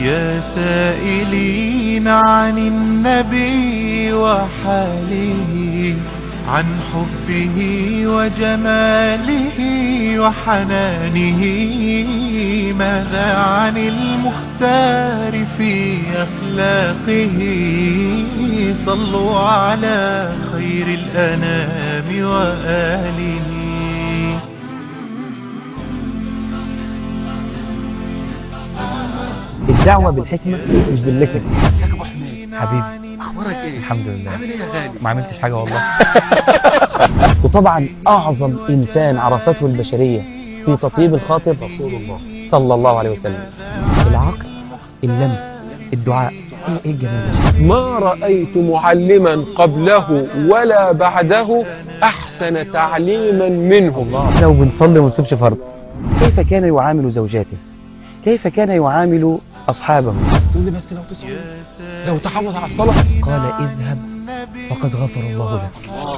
يا سائلين عن النبي وحاله عن حبه وجماله وحنانه ماذا عن المختار في أخلاقه صلوا على خير الأنام وآله الدعوة بالحكمة مش باللكة ازيك يا ابو حميد حبيبي اخبارك ايه الحمد لله عامل ايه يا غالي ما عملتش حاجة والله وطبعا أعظم إنسان عرفته البشرية في تطيب الخاطر رسول الله صلى الله عليه وسلم العقل اللمس الدعاء ايه ايه الجمال ده؟ ما رأيت معلما قبله ولا بعده أحسن تعليما منه الله لو بنصلي وما نسيبش فرض كيف كان يعامل زوجاته كيف كان يعامل أصحابه تقول لي بس لو تصلي لو تحافظ على الصلاة قال اذهب فقد غفر الله لك الله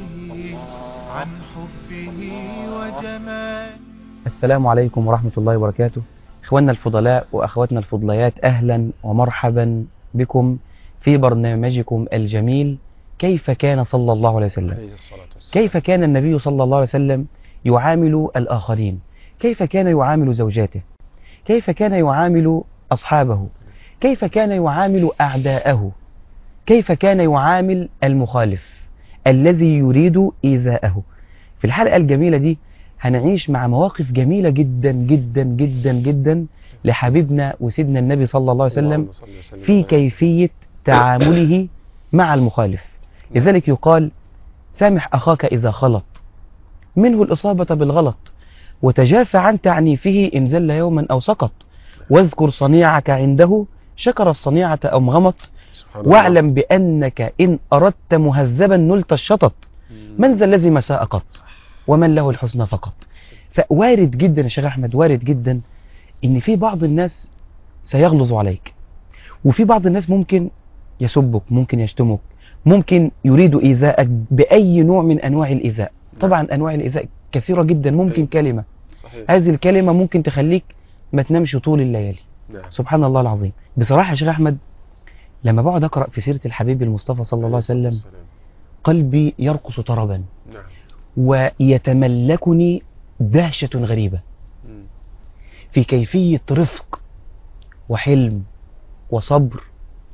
عن حبه وجماله السلام عليكم ورحمة الله وبركاته إخواننا الفضلاء وأخواتنا الفضليات أهلا ومرحبا بكم في برنامجكم الجميل كيف كان صلى الله عليه وسلم عليه الصلاة والسلام كيف كان النبي صلى الله عليه وسلم يعامل الآخرين كيف كان يعامل زوجاته كيف كان يعامل أصحابه كيف كان يعامل أعداءه كيف كان يعامل المخالف الذي يريد إيذاءه في الحلقة الجميلة دي هنعيش مع مواقف جميلة جدا جدا جدا جدا لحبيبنا وسيدنا النبي صلى الله عليه وسلم اللهم صل وسلم في عليه. كيفية تعامله مع المخالف لذلك يقال سامح أخاك إذا خلط منه الإصابة بالغلط وتجافى عن تعنيفه إن زل يوما أو سقط واذكر صنيعك عنده شكر الصنيعة أو مغمط سبحان الله. واعلم بأنك إن أردت مهذبا نلت الشطط من ذا الذي مساء قط ومن له الحسنى فقط فوارد جدا يا شيخ أحمد وارد جدا إن في بعض الناس سيغلظ عليك وفي بعض الناس ممكن يسبك ممكن يشتمك ممكن يريد إيذاءك بأي نوع من أنواع الإيذاء طبعا أنواع الإيذاء كثيرة جدا ممكن أيوة. كلمة صحيح هذه الكلمة ممكن تخليك ما تنامش طول الليالي نعم سبحان الله العظيم بصراحة يا شيخ أحمد لما بقعد أقرأ في سيرة الحبيب المصطفى صلى الله عليه وسلم والسلام. قلبي يرقص طربا نعم ويتملكني دهشة غريبة مم. في كيفية رفق وحلم وصبر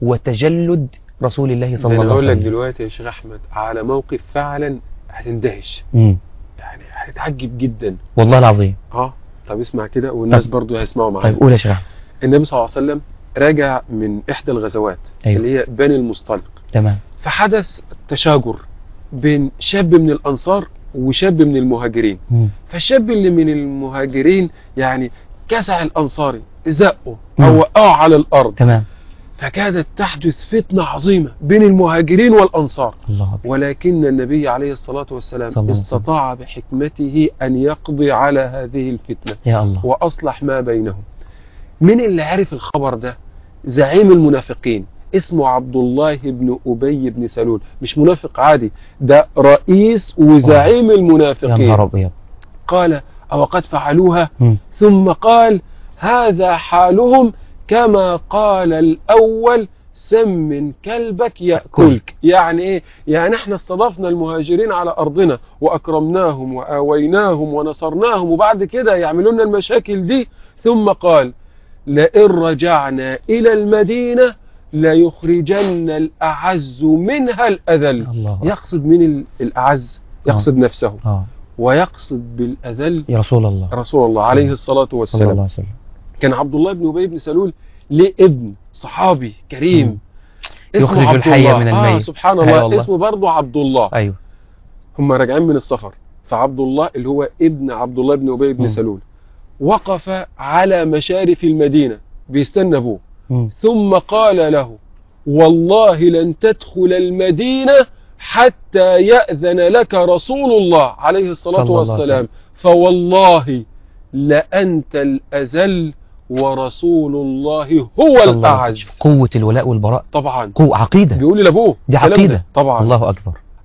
وتجلد رسول الله صلى أنا الله أقول عليه لك وسلم دلوقتي يا شيخ أحمد على موقف فعلا هتندهش مم. يعني هتتعجب جدا والله العظيم اه طب اسمع كده والناس طب. برضو هيسمعوا معانا طيب قول يا شيخ أحمد. النبي صلى الله عليه وسلم راجع من إحدى الغزوات أيوه. اللي هي بني المصطلق تمام فحدث تشاجر بين شاب من الأنصار وشاب من المهاجرين مم. فالشاب اللي من المهاجرين يعني كسع الأنصاري زقه مم. أو وقعه على الأرض تمام فكادت تحدث فتنة عظيمة بين المهاجرين والأنصار الله أكبر ولكن النبي عليه الصلاة والسلام صلى الله عليه وسلم. استطاع بحكمته أن يقضي على هذه الفتنة يا الله وأصلح ما بينهم من اللي عرف الخبر ده زعيم المنافقين اسمه عبد الله بن أبي بن سلول مش منافق عادي ده رئيس وزعيم يا المنافقين نهار أبيض قال أو قد فعلوها مم. ثم قال هذا حالهم كما قال الأول سم كلبك يأكلك يعني إيه يعني احنا استضفنا المهاجرين على أرضنا وأكرمناهم وآويناهم ونصرناهم وبعد كده يعملوا لنا المشاكل دي ثم قال لئن رجعنا إلى المدينة ليخرجن الأعز منها الأذل الله أكبر. يقصد من ال- الأعز يقصد نفسه آه ويقصد بالأذل يا رسول الله رسول الله عليه الصلاة صلى الله والسلام عليه وسلم كان عبد الله بن أبي بن سلول ليه ابن صحابي مم. كريم يخرج عبد الحي الله. من آه الميت. سبحان أيوة الله والله. اسمه برضه عبد الله أيوه هم راجعين من السفر فعبد الله اللي هو ابن عبد الله بن أبي بن مم. سلول وقف على مشارف المدينة بيستنى أبوه مم. ثم قال له والله لن تدخل المدينة حتى يأذن لك رسول الله عليه الصلاة صلى الله عليه والسلام فوالله لأنت الأزل ورسول الله هو صلى الله عليه الأعز وسلم. قوة الولاء والبراء طبعا قوة عقيدة بيقول لأبوه دي الكلام عقيدة ده. طبعا الله أكبر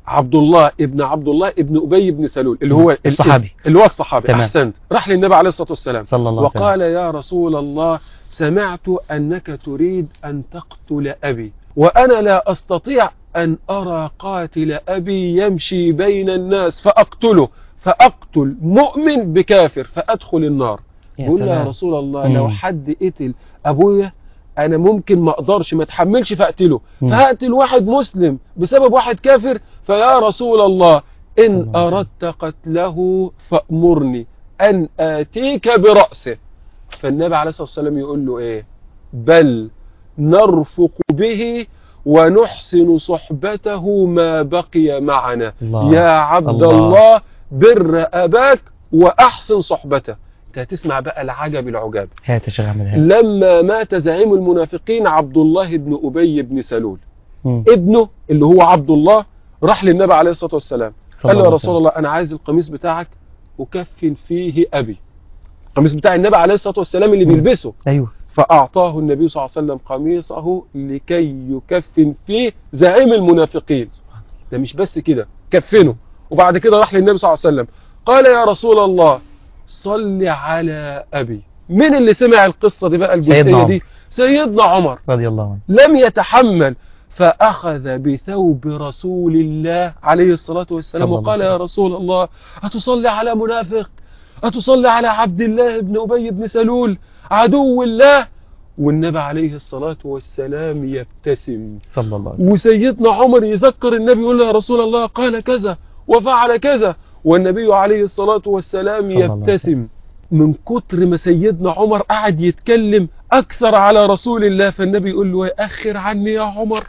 عبد الله ابن عبد الله ابن ابي بن سلول اللي هو ال- الصحابي. اللي هو الصحابي تمام. احسنت راح للنبي عليه الصلاه والسلام صلى الله عليه وسلم وقال يا رسول الله سمعت انك تريد ان تقتل ابي وانا لا استطيع ان ارى قاتل ابي يمشي بين الناس فاقتله فاقتل مؤمن بكافر فادخل النار يا يقول له يا سلام. رسول الله مم. لو حد قتل ابويا انا ممكن ما اقدرش ما اتحملش فاقتله مم. فهقتل واحد مسلم بسبب واحد كافر فيا رسول الله ان الله. اردت قتله فامرني ان اتيك براسه فالنبي عليه الصلاه والسلام يقول له ايه بل نرفق به ونحسن صحبته ما بقي معنا الله. يا عبد الله. الله بر اباك واحسن صحبته انت هتسمع بقى العجب العجاب هات يا شيخ احمد هات لما مات زعيم المنافقين عبد الله بن ابي بن سلول مم. ابنه اللي هو عبد الله راح للنبي عليه الصلاه والسلام صلى قال له الله يا عليه رسول وسلم. الله انا عايز القميص بتاعك اكفن فيه ابي القميص بتاع النبي عليه الصلاه والسلام اللي مم. بيلبسه ايوه فاعطاه النبي صلى الله عليه وسلم قميصه لكي يكفن فيه زعيم المنافقين ده مش بس كده كفنه وبعد كده راح للنبي صلى الله عليه وسلم قال يا رسول الله صل على ابي مين اللي سمع القصه دي بقى سيدنا الجزئيه عمر. دي سيدنا عمر رضي الله عنه لم يتحمل فأخذ بثوب رسول الله عليه الصلاة والسلام صلى الله وقال عليه يا رسول الله أتصلي على منافق أتصلي على عبد الله بن أبي بن سلول عدو الله والنبي عليه الصلاة والسلام يبتسم صلى الله عليه وسلم وسيدنا عمر يذكر النبي يقول له يا رسول الله قال كذا وفعل كذا والنبي عليه الصلاة والسلام صلى الله عليه يبتسم من كتر ما سيدنا عمر قعد يتكلم أكثر على رسول الله فالنبي يقول له أخر عني يا عمر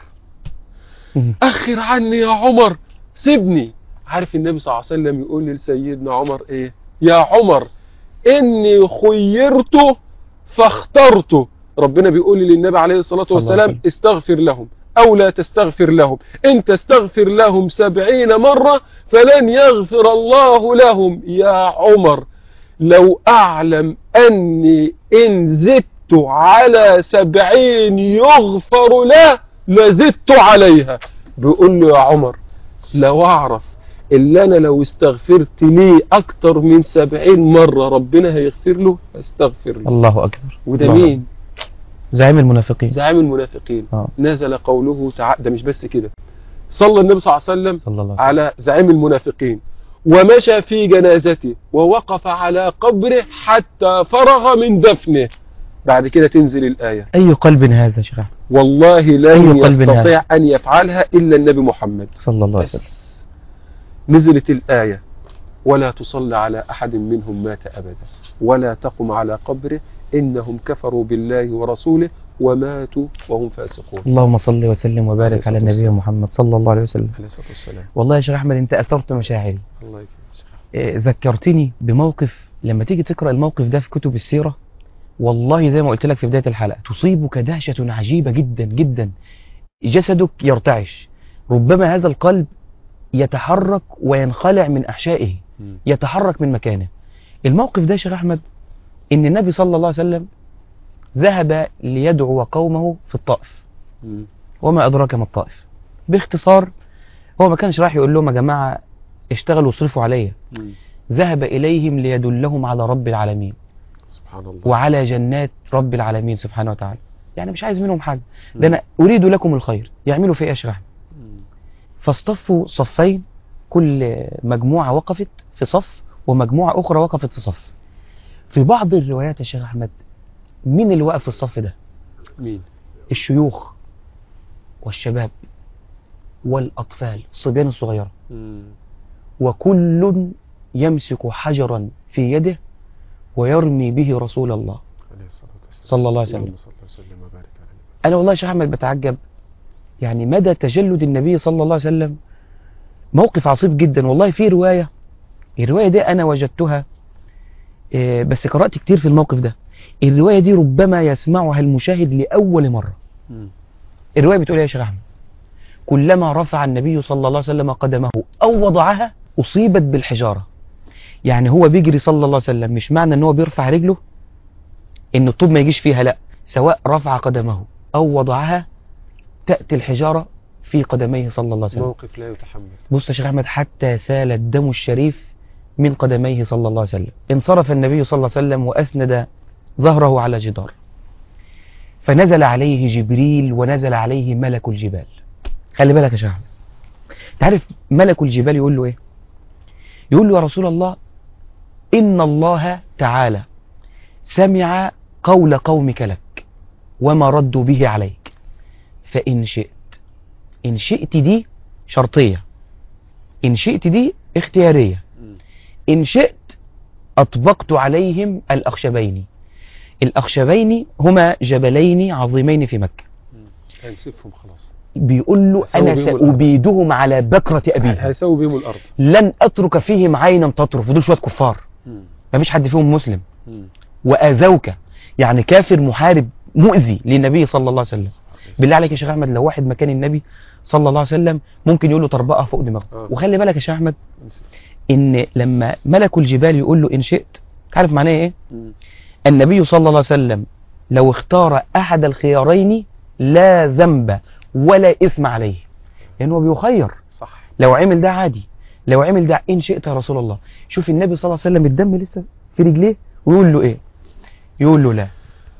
مم. أخر عني يا عمر سيبني عارف النبي صلى الله عليه وسلم يقول لسيدنا عمر إيه يا عمر إني خيرت فاخترت ربنا بيقول للنبي عليه الصلاة صلى الله عليه والسلام وسلم. استغفر لهم أو لا تستغفر لهم إن تستغفر لهم سبعين مرة فلن يغفر الله لهم يا عمر لو أعلم أني إن زدت على سبعين يغفر له لزدت عليها بيقول له يا عمر لو أعرف إلا أنا لو استغفرت ليه أكتر من سبعين مرة ربنا هيغفر له استغفر له الله اكبر وده الله. مين زعيم المنافقين زعيم المنافقين آه. نزل قوله تعالى ده مش بس كده صلى النبي صلى الله عليه وسلم صلى الله عليه وسلم على زعيم المنافقين ومشى في جنازته ووقف على قبره حتى فرغ من دفنه بعد كده تنزل الآية اي قلب هذا يا شيخ احمد والله لن أي قلب يستطيع أن يفعلها إلا النبي محمد صلى الله عليه وسلم بس نزلت الآية ولا تصلى على أحد منهم مات أبدا ولا تقم على قبره إنهم كفروا بالله ورسوله وماتوا وهم فاسقون اللهم صل وسلم عليه وبارك الصلاة على النبي والسلام. محمد صلى الله عليه وسلم عليه الصلاة والسلام والله يا شيخ احمد انت اثرت مشاعري الله يكرمك شيخ. إيه، ذكرتني بموقف لما تيجي تقرأ الموقف ده في كتب السيرة والله زي ما قلت لك في بداية الحلقة تصيبك دهشة عجيبة جدا جدا جسدك يرتعش ربما هذا القلب يتحرك وينخلع من أحشائه مم. يتحرك من مكانه الموقف ده يا شيخ أحمد إن النبي صلى الله عليه وسلم ذهب ليدعو قومه في الطائف مم. وما أدراك ما الطائف باختصار هو ما كانش رايح يقول لهم يا جماعة اشتغلوا واصرفوا عليا مم. ذهب إليهم ليدلهم على رب العالمين سبحان الله وعلى جنات رب العالمين سبحانه وتعالى يعني مش عايز منهم حاجة ده مم. أنا أريد لكم الخير يعملوا في إيه أشرح مم. فاصطفوا صفين كل مجموعة وقفت في صف ومجموعة أخرى وقفت في صف في بعض الروايات يا شيخ أحمد مين اللي وقف في الصف ده مين الشيوخ والشباب والأطفال الصبيان الصغيرة مم. وكل يمسك حجرا في يده ويرمي به رسول الله عليه الصلاة والسلام صلى الله عليه وسلم اللهم صل وسلم وبارك عليه أنا والله يا شيخ أحمد بتعجب يعني مدى تجلد النبي صلى الله عليه وسلم موقف عصيب جدا والله في رواية الرواية دي أنا وجدتها آه، بس قرأت كتير في الموقف ده الرواية دي ربما يسمعها المشاهد لأول مرة مم. الرواية بتقول إيه يا شيخ أحمد كلما رفع النبي صلى الله عليه وسلم قدمه أو وضعها أصيبت بالحجارة يعني هو بيجري صلى الله عليه وسلم مش معنى ان هو بيرفع رجله ان الطوب ما يجيش فيها لا سواء رفع قدمه او وضعها تأتي الحجارة في قدميه صلى الله عليه وسلم موقف لا يتحمل بص يا شيخ أحمد حتى سال الدم الشريف من قدميه صلى الله عليه وسلم انصرف النبي صلى الله عليه وسلم وأسند ظهره على جدار فنزل عليه جبريل ونزل عليه ملك الجبال خلي بالك يا شيخ أحمد تعرف ملك الجبال يقول له ايه يقول له يا رسول الله إن الله تعالى سمع قول قومك لك وما ردوا به عليك فإن شئت إن شئت دي شرطية إن شئت دي اختيارية مم. إن شئت أطبقت عليهم الأخشبين الأخشبين هما جبلين عظيمين في مكة مم. هنسفهم خلاص بيقول له هيسوي أنا بيهم الأرض. سأبيدهم على بكرة أبيهم هيسوي بهم الأرض لن أترك فيهم عينا تطرف دول شوية كفار مم. مفيش حد فيهم مسلم مم. وآذوك يعني كافر محارب مؤذي للنبي صلى الله عليه وسلم بالله عليك يا شيخ احمد لو واحد مكان النبي صلى الله عليه وسلم ممكن يقول له طربقه فوق دماغه آه. وخلي بالك يا شيخ احمد هنسف. ان لما ملك الجبال يقول له ان شئت عارف معناه ايه مم. النبي صلى الله عليه وسلم لو اختار احد الخيارين لا ذنب ولا اثم عليه لانه بيخير صح لو عمل ده عادي لو عمل ده ان شئت يا رسول الله شوف النبي صلى الله عليه وسلم الدم لسه في رجليه ويقول له ايه يقول له لا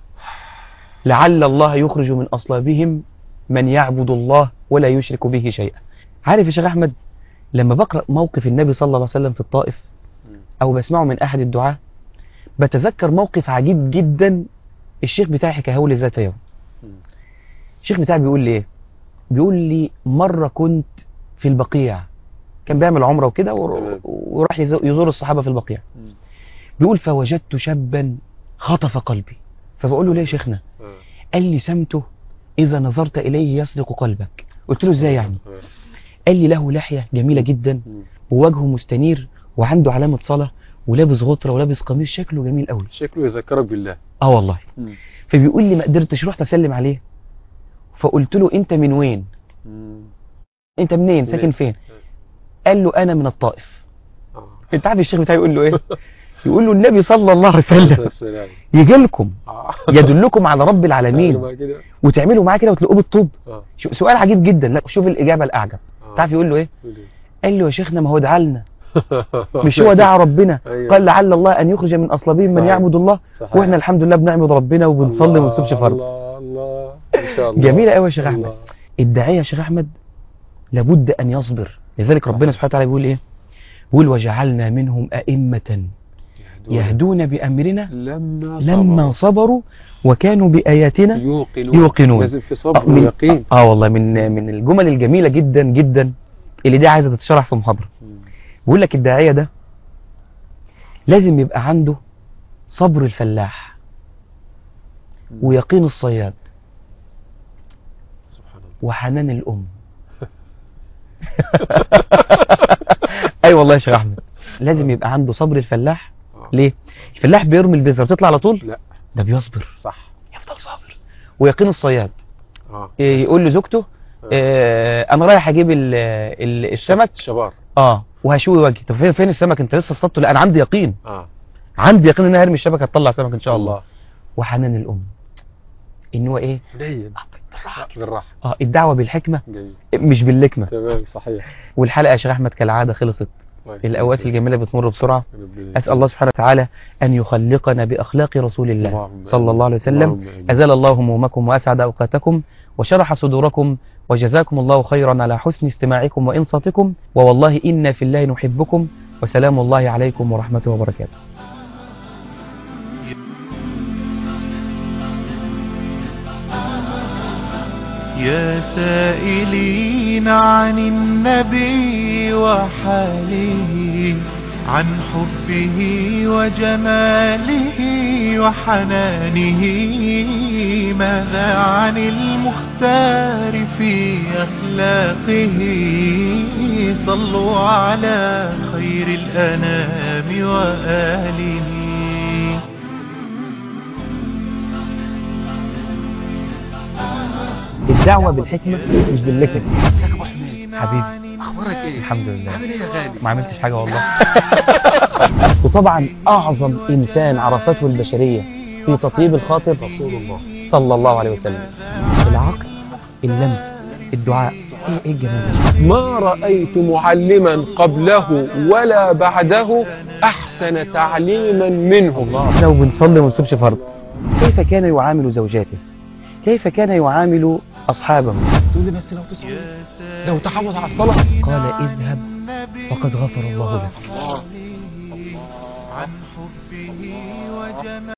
لعل الله يخرج من اصلابهم من يعبد الله ولا يشرك به شيئا عارف يا شيخ احمد لما بقرا موقف النبي صلى الله عليه وسلم في الطائف مم. او بسمعه من احد الدعاة بتذكر موقف عجيب جدا الشيخ بتاعي حكاه لي ذات يوم مم. الشيخ بتاعي بيقول لي ايه بيقول لي مرة كنت في البقيع كان بيعمل عمرة وكده ور- تمام. وراح يزو- يزور الصحابة في البقيع مم. بيقول فوجدت شابا خطف قلبي فبقول له ليه يا شيخنا آه. قال لي سمته إذا نظرت إليه يسرق قلبك قلت له ازاي يعني آه. قال لي له لحية جميلة جدا مم. ووجهه مستنير وعنده علامة صلاة ولابس غطرة ولابس قميص شكله جميل قوي شكله يذكرك بالله اه والله مم. فبيقول لي ما قدرتش رحت اسلم عليه فقلت له انت من وين مم. انت منين ساكن منين؟ فين قال له انا من الطائف آه. انت عارف الشيخ بتاعي يقول له ايه يقول له النبي صلى الله عليه وسلم السلام. يجي لكم آه. يدلكم على رب تعالوا العالمين بقى كده. وتعملوا معاه كده وتلاقوه بالطوب آه. شو- سؤال عجيب جدا لا شوف الاجابه الاعجب آه. تعرف يقول له ايه يقول إيه؟ قال له يا شيخنا ما هو دعا لنا مش هو دعا ربنا أيوة. قال لعل الله ان يخرج من اصلابهم من صحيح. يعبد الله صحيح. واحنا الحمد لله بنعبد ربنا وبنصلي الله، وما بنصومش فرض الله الله ان شاء الله جميلة قوي يا شيخ الله. احمد الداعيه يا شيخ احمد لابد ان يصبر لذلك ربنا سبحانه وتعالى بيقول ايه بيقول وجعلنا منهم ائمه يهدون بامرنا لما لما صبروا وكانوا باياتنا يوقنون يوقنون. لازم في آه، صبر من ويقين اه والله من من الجمل الجميله جدا جدا اللي دي عايزه تتشرح في محاضره مم. بيقول لك الداعيه ده لازم يبقى عنده صبر الفلاح ويقين الصياد سبحان الله وحنان الام اي والله يا شيخ احمد لازم يبقى عنده صبر الفلاح آه. ليه الفلاح بيرمي البذره تطلع على طول لا ده بيصبر صح يفضل صابر ويقين الصياد اه إيه، يقول لزوجته آه انا رايح اجيب ال- ال- السمك شبار اه وهشوي وجهي طب فين فين السمك انت لسه اصطدته لا انا عندي يقين اه عندي يقين ان انا هرمي الشبكه هتطلع سمك ان شاء الله الله وحنان الام ان هو ايه لين بالراحه بالراحه اه الدعوه بالحكمه جميل مش باللكمه تمام صحيح والحلقه يا شيخ احمد كالعاده خلصت طيب. الاوقات الجميله بتمر بسرعه ربنا اسال الله سبحانه وتعالى ان يخلقنا باخلاق رسول الله اللهم صلى الله عليه وسلم اللهم آمين. أزال الله همومكم وأسعد أوقاتكم وشرح صدوركم وجزاكم الله خيرا على حسن استماعكم وإنصاتكم ووالله إنا في الله نحبكم وسلام الله عليكم ورحمته وبركاته يا سائلين عن النبي وحاله عن حبه وجماله وحنانه ماذا عن المختار في أخلاقه صلوا على خير الأنام وآله الدعوة بالحكمة مش باللكمة حبيبي اخبارك ايه الحمد لله عامل ايه يا غالي ما عملتش حاجة والله وطبعا أعظم إنسان عرفته البشرية في تطيب الخاطر رسول الله صلى الله عليه وسلم العقل اللمس الدعاء ايه ايه الجمال ده؟ ما رأيت معلما قبله ولا بعده أحسن تعليما منه لو بنصلي وما نصبش فرض كيف كان يعامل زوجاته كيف كان يعامل أصحابه تقول لي بس لو تصلي لو تحافظ على الصلاة قال اذهب فقد غفر الله لك الله عن حبه وجماله